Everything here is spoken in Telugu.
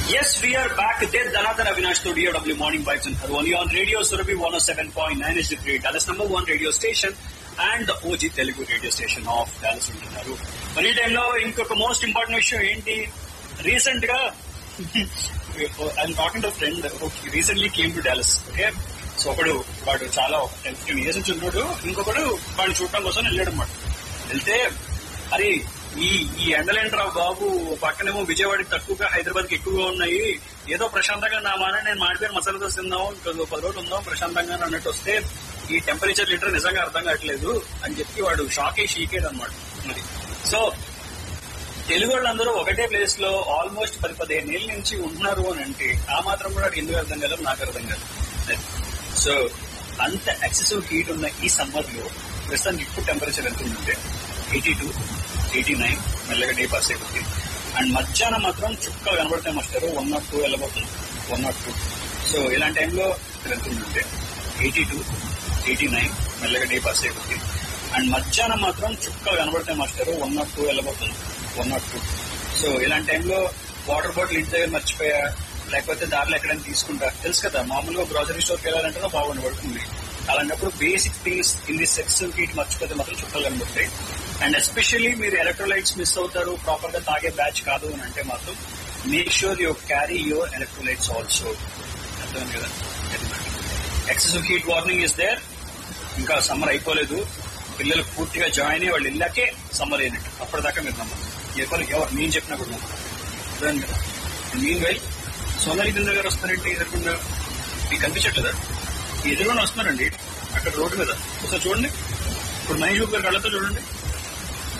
Yes, we are back. There, Dhanatan Avinash to DOW Morning Bites and Harwani on Radio Surabhi 107.9 is the great Dallas number one radio station and the OG Telugu radio station of Dallas ఉంటున్నారు మరి ఈ టైంలో ఇంకొక మోస్ట్ ఇంపార్టెంట్ విషయం ఏంటి రీసెంట్ గా I'm talking to friend recently came to Dallas okay so ఒకడు వాడు చాలా టెన్ ఫిఫ్టీన్ ఇయర్స్ నుంచి ఉన్నాడు ఇంకొకడు వాడిని చూడటం కోసం వెళ్ళాడు అనమాట వెళ్తే అరే ఈ ఈ ఎండలేంట్రా బాబు పక్కనేమో విజయవాడకి తక్కువగా హైదరాబాద్ కి ఎక్కువగా ఉన్నాయి ఏదో ప్రశాంతంగా నా మాట నేను మాడిపోయిన మసాలా దోశ తిందాం ఇంకో పది రోజులు ఉందాం ప్రశాంతంగా అన్నట్టు వస్తే ఈ టెంపరేచర్ లీటర్ నిజంగా అర్థం కావట్లేదు అని చెప్పి వాడు షాక్ అయ్యి షీకేడ్ అనమాట మరి సో తెలుగు వాళ్ళందరూ ఒకటే ప్లేస్ లో ఆల్మోస్ట్ పది పదిహేను ఏళ్ళ నుంచి ఉంటున్నారు అని అంటే ఆ మాత్రం కూడా నాకు ఎందుకు అర్థం కాదు నాకు అర్థం కాదు సో అంత ఎక్సెసివ్ హీట్ ఉన్న ఈ సమ్మర్ లో ప్రస్తుతానికి ఇప్పుడు టెంపరేచర్ ఎంత ఉందంటే ఎయిటీ టూ ఎయిటీ నైన్ మెల్లగా డే పాస్ అయిపోతుంది అండ్ మధ్యాహ్నం మాత్రం చుక్కలు కనబడితే మాస్టర్ వన్ నాట్ టూ వెళ్ళబోతుంది వన్ నాట్ టూ సో ఇలాంటి టైంలో ఇక్కడ ఎంత ఉందంటే ఎయిటీ టూ ఎయిటీ నైన్ మెల్లగా డే పాస్ అయిపోతుంది అండ్ మధ్యాహ్నం మాత్రం చుక్కలు కనబడితే మాస్టర్ వన్ నాట్ టూ వెళ్ళబోతుంది వన్ నాట్ టూ సో ఇలాంటి టైంలో వాటర్ బాటిల్ ఇంటి దగ్గర మర్చిపోయా లేకపోతే దారిలో ఎక్కడైనా తీసుకుంటా తెలుసు కదా మామూలుగా గ్రాసరీ స్టోర్కి వెళ్ళాలంటే బాగుండి పడుతుంది అలాంటప్పుడు basic things in the excess heat మర్చిపోతే మాత్రం చుక్కలు కనబడతాయి అండ్ ఎస్పెషల్లీ మీరు ఎలక్ట్రోలైట్స్ మిస్ అవుతారు ప్రాపర్ గా తాగే బ్యాచ్ కాదు అని అంటే మాత్రం make sure you carry your electrolytes also అర్థం కదా excessive heat warning is there ఇంకా సమ్మర్ అయిపోలేదు పిల్లలు పూర్తిగా జాయిన్ అయ్యి వాళ్ళు ఇళ్ళకే సమ్మర్ అయినట్టు అప్పటిదాకా మీరు నమ్మరు ఎవరు ఎవరు నేను చెప్పినా కూడా నమ్మరు అర్థం కదా మీన్ వై సోనాలి బింద గారు వస్తారంటే ఎదురుకుండా మీకు కనిపించట్లేదా ఎదురుగా వస్తున్నారండి అక్కడ రోడ్డు మీద ఒకసారి చూడండి ఇప్పుడు మహేష్ బాబు గారు కళ్ళతో చూడండి